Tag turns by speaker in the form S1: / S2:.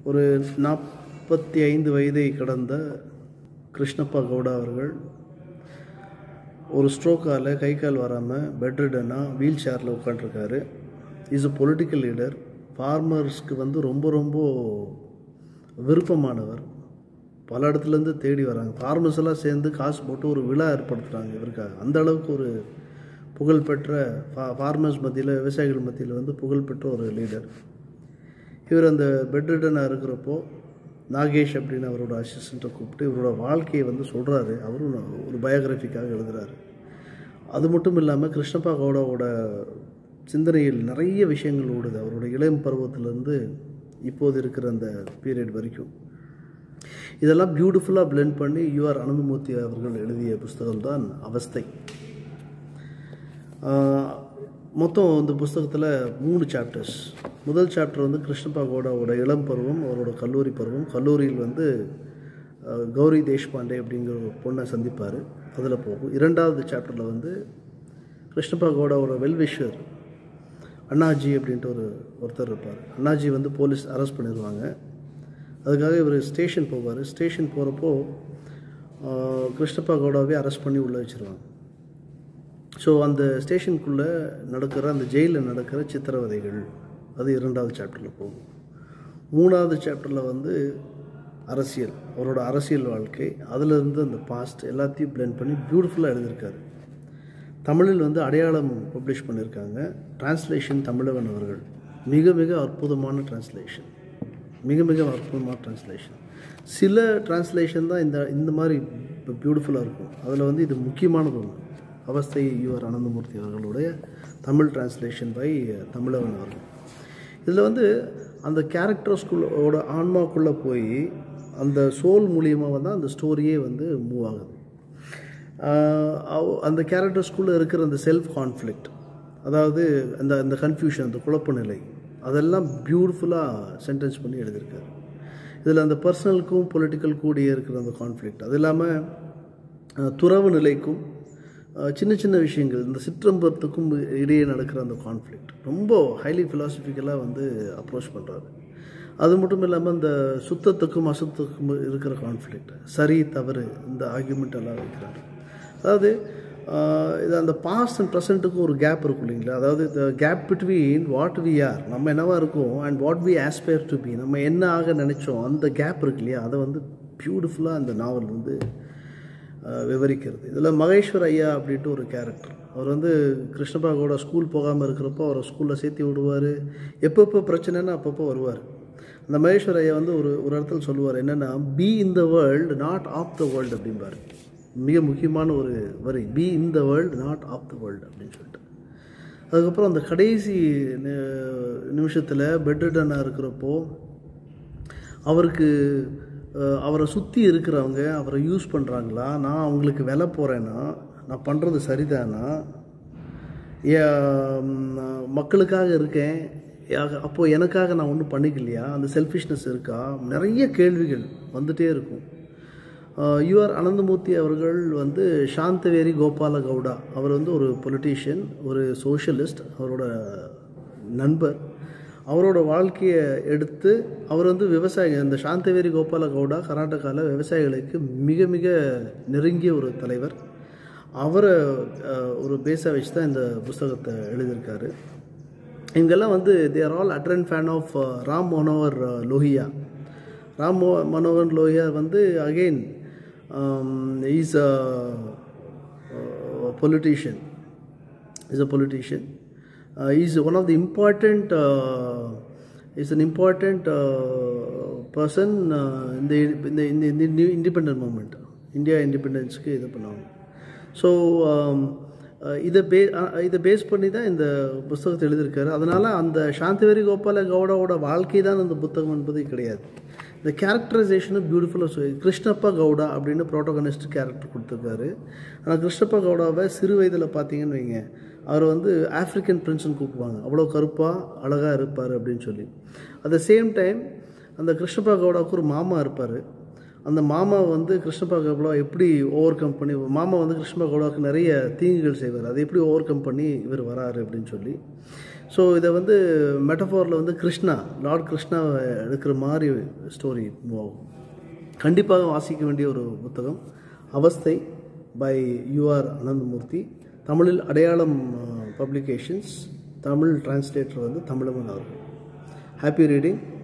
S1: ஒரு நாற்பத்தி ஐந்து வயதை கடந்த கிருஷ்ணப்பா கவுடா அவர்கள் ஒரு ஸ்ட்ரோக்கால் கை கால் வராமல் பெட்ரிடனாக வீல் சேரில் உட்காண்ட்ருக்காரு இஸ் a பொலிட்டிக்கல் லீடர் ஃபார்மர்ஸ்க்கு வந்து ரொம்ப ரொம்ப விருப்பமானவர் பல இடத்துலேருந்து தேடி வராங்க ஃபார்மர்ஸ் எல்லாம் சேர்ந்து காசு போட்டு ஒரு விழா ஏற்படுத்துகிறாங்க இவருக்காக அந்த அளவுக்கு ஒரு புகழ்பெற்ற ஃபா ஃபார்மர்ஸ் மத்தியில் விவசாயிகள் மத்தியில் வந்து புகழ்பெற்ற ஒரு லீடர் இவர் அந்த பெட்ரிடனாக இருக்கிறப்போ நாகேஷ் அப்படின்னு அவரோட அசிஸ்டண்ட்டை கூப்பிட்டு இவரோட வாழ்க்கையை வந்து சொல்கிறாரு அவரும் ஒரு பயோகிராஃபிக்காக எழுதுறாரு அது மட்டும் இல்லாமல் கிருஷ்ணப்பா கவுடாவோட சிந்தனையில் நிறைய விஷயங்கள் ஓடுது அவரோட இளம் பருவத்திலேருந்து இப்போது இருக்கிற அந்த பீரியட் வரைக்கும் இதெல்லாம் பியூட்டிஃபுல்லாக பிளெண்ட் பண்ணி யூஆர் அனந்தமூர்த்தி அவர்கள் எழுதிய புஸ்தகம் தான் அவஸ்தை ஆஹ், மொத்தம் இந்த புஸ்தகத்தில் மூணு சாப்டர்ஸ் முதல் சாப்டர் வந்து கிருஷ்ணப்பா கவுடாவோட இளம் பருவம் அவரோட கல்லூரி பருவம் கல்லூரியில் வந்து ஆஹ், கௌரி தேஷ்பாண்டே அப்படிங்கிற ஒரு பொண்ணை சந்திப்பார் அதில் போகும் இரண்டாவது சாப்டரில் வந்து கிருஷ்ணப்பா கவுடாவோட வெல்விஷர் அண்ணாஜி அப்படின்ட்டு ஒரு ஒருத்தர் இருப்பார் அண்ணாஜி வந்து போலீஸ் அரெஸ்ட் பண்ணிடுவாங்க அதுக்காக இவர் ஸ்டேஷன் போவார் ஸ்டேஷன் போகிறப்போ கிருஷ்ணப்பா கவுடாவே அரெஸ்ட் பண்ணி உள்ளே வச்சிருவாங்க ஸோ அந்த ஸ்டேஷனுக்குள்ளே நடக்கிற அந்த ஜெயிலில் நடக்கிற சித்திரவதைகள் அது இரண்டாவது சாப்டரில் போகும் மூணாவது சாப்டரில் வந்து அரசியல் அவரோட அரசியல் வாழ்க்கை அதிலிருந்து அந்த பாஸ்ட் எல்லாத்தையும் blend பண்ணி பியூட்டிஃபுல்லாக எழுதியிருக்காரு தமிழில் வந்து அடையாளம் பப்ளிஷ் பண்ணியிருக்காங்க டிரான்ஸ்லேஷன் தமிழவன் அவர்கள் மிக மிக அற்புதமான டிரான்ஸ்லேஷன் மிக மிக அற்புதமான டிரான்ஸ்லேஷன் சில டிரான்ஸ்லேஷன் தான் இந்த இந்த மாதிரி பியூட்டிஃபுல்லாக இருக்கும் அதில் வந்து இது முக்கியமானது ஒன்று அவஸ்தை யுவர் அனந்தமூர்த்தி அவர்களுடைய தமிழ் டிரான்ஸ்லேஷன் பை தமிழவன் அவர்கள் இதில் வந்து அந்த கேரக்டர்ஸ்குள்ளோட ஆன்மாக்குள்ளே போய் அந்த சோல் மூலியமாக தான் அந்த ஸ்டோரியே வந்து மூவ் ஆகுது ஆஹ் அவ- அந்த கேரக்டர்ஸ்குள்ளே இருக்கிற அந்த செல்ஃப் கான்ஃப்ளிக்ட் அதாவது அந்த அந்த கன்ஃபியூஷன் அந்த குழப்ப நிலை அதெல்லாம் பியூட்டிஃபுல்லாக சென்டென்ஸ் பண்ணி எழுதியிருக்காரு இதில் அந்த பர்சனலுக்கும் பொலிட்டிக்கல் கூடிய இருக்கிற அந்த கான்ஃப்ளிக்ட் அது இல்லாமல் அஹ், துறவு நிலைக்கும் அஹ், சின்ன சின்ன விஷயங்கள் இந்த சிற்றம்பத்துக்கும் இடையே நடக்கிற அந்த கான்ஃப்ளிக்ட் ரொம்ப ஹைலி ஃபிலாசபிக்கலாக வந்து அப்ரோச் பண்ணுறாரு அது மட்டும் இல்லாமல் இந்த சுத்தத்துக்கும் அசுத்தத்துக்கும் இருக்கிற கான்ஃப்ளிக்ட் சரி தவறு இந்த ஆர்குமெண்ட் எல்லாம் வைக்கிறாரு அதாவது ஆஹ், இது அந்த பாஸ்ட் அண்ட் ப்ரெசண்ட்டுக்கும் ஒரு கேப் இருக்கும் இல்லைங்களா அதாவது இந்த gap between what we are நம்ம என்னவா இருக்கோம் and what we aspire to be நம்ம என்ன ஆக நினைச்சோம் அந்த கேப் இருக்கு இல்லையா அதை வந்து பியூட்டிஃபுல்லாக அந்த நாவல் வந்து ஆஹ், விவரிக்கிறது இதில் மகேஸ்வர் ஐயா அப்படின்ட்டு ஒரு கேரக்டர் அவர் வந்து கிருஷ்ணபா கூட ஸ்கூல் போகாமல் இருக்கிறப்போ அவரை ஸ்கூலில் சேர்த்து விடுவார் எப்பப்போ பிரச்சனைன்னு அப்பப்போ வருவார் அந்த மகேஸ்வர் ஐயா வந்து ஒரு ஒரு இடத்துல சொல்லுவார் என்னென்னா be in the world not of the world அப்படிம்பாரு மிக முக்கியமான ஒரு வரி be in the world not of the world அப்படின்னு சொல்லிட்டு அதுக்கப்புறம் அந்த கடைசி நிமிஷத்தில் பெட்ரிடனாக இருக்கிறப்போ அவருக்கு அஹ், அவரை சுற்றி இருக்கிறவங்க அவரை யூஸ் பண்ணுறாங்களா நான் அவங்களுக்கு விலை போகிறேன்னா நான் பண்ணுறது சரிதானா ஏன், ம், மக்களுக்காக இருக்கேன் யாக- அப்போ எனக்காக நான் ஒன்றும் பண்ணிக்கலையா அந்த செல்ஃபிஷ்னஸ் இருக்கா நிறைய கேள்விகள் வந்துட்டே இருக்கும் யுஆர் அனந்தமூர்த்தி அவர்கள் வந்து சாந்தவேரி கோபால கவுடா அவர் வந்து ஒரு பொலிட்டீஷியன் ஒரு சோஷியலிஸ்ட் அவரோட நண்பர் அவரோட வாழ்க்கையை எடுத்து அவர் வந்து விவசாயி இந்த சாந்தவேரி கோபால கவுடா கர்நாடகாவில் விவசாயிகளுக்கு மிக மிக நெருங்கிய ஒரு தலைவர் அவரை அஹ், ஒரு பேஸாக வச்சு தான் இந்த புஸ்தகத்தை எழுதியிருக்காரு இவங்கெல்லாம் வந்து தேர் ஆல் அட்ரன் ஃபேன் ஆஃப் ராம் மனோகர் லோஹியா ராம் மோ- மனோகர் லோஹியா வந்து again is a politician is a politician. Uh, he is one of the important, uh, is an important uh, person uh, in, the, in, the, in, the, in the new independent movement. India இண்டிபெண்டன்ஸ்க்கு இது பண்ணுவாங்க so இதை பே அஹ், இதை base பண்ணி தான் இந்த புத்தகத்தை எழுதியிருக்காரு அதனால் அந்த சாந்திவேரி கோபால கவுடாவோட வாழ்க்கை தான் அந்த புத்தகம் என்பது கிடையாது இந்த கேரக்டரைசேஷனும் பியூட்டிஃபுல்லாக சொல்லி கிருஷ்ணப்பா கவுடா அப்படின்னு ப்ரோட்டோகனிஸ்ட் கேரக்டர் கொடுத்துருக்காரு ஆனால் கிருஷ்ணப்பா கவுடாவை சிறு வயதில் பார்த்தீங்கன்னு வைங்க அவர் வந்து ஆஃப்ரிக்கன் பிரின்ஸ்னு கூப்பிடுவாங்க அவ்வளோ கருப்பாக அழகாக இருப்பார் அப்படின்னு சொல்லி அட் த சேம் டைம் அந்த கிருஷ்ணப்பா கவுடாவுக்கு ஒரு மாமா இருப்பார் அந்த மாமா வந்து கிருஷ்ணப்பா கபலா எப்படி ஓவர் கம் பண்ணி மாமா வந்து கிருஷ்ணப்பா கபலாவுக்கு நிறைய தீங்குகள் செய்வார் அதை எப்படி ஓவர் கம் பண்ணி இவர் வராரு அப்படின்னு சொல்லி ஸோ இதை வந்து மெட்டஃபோரில் வந்து கிருஷ்ணா லார்ட் கிருஷ்ணாவை எடுக்கிற மாதிரி ஸ்டோரி மூவ் ஆகும் கண்டிப்பாக வாசிக்க வேண்டிய ஒரு புத்தகம் அவஸ்தை பை யூஆர் அனந்தமூர்த்தி தமிழில் அடையாளம் பப்ளிகேஷன்ஸ் தமிழ் டிரான்ஸ்லேட்டர் வந்து தமிழமன் அவர்கள் ஹாப்பி ரீடிங்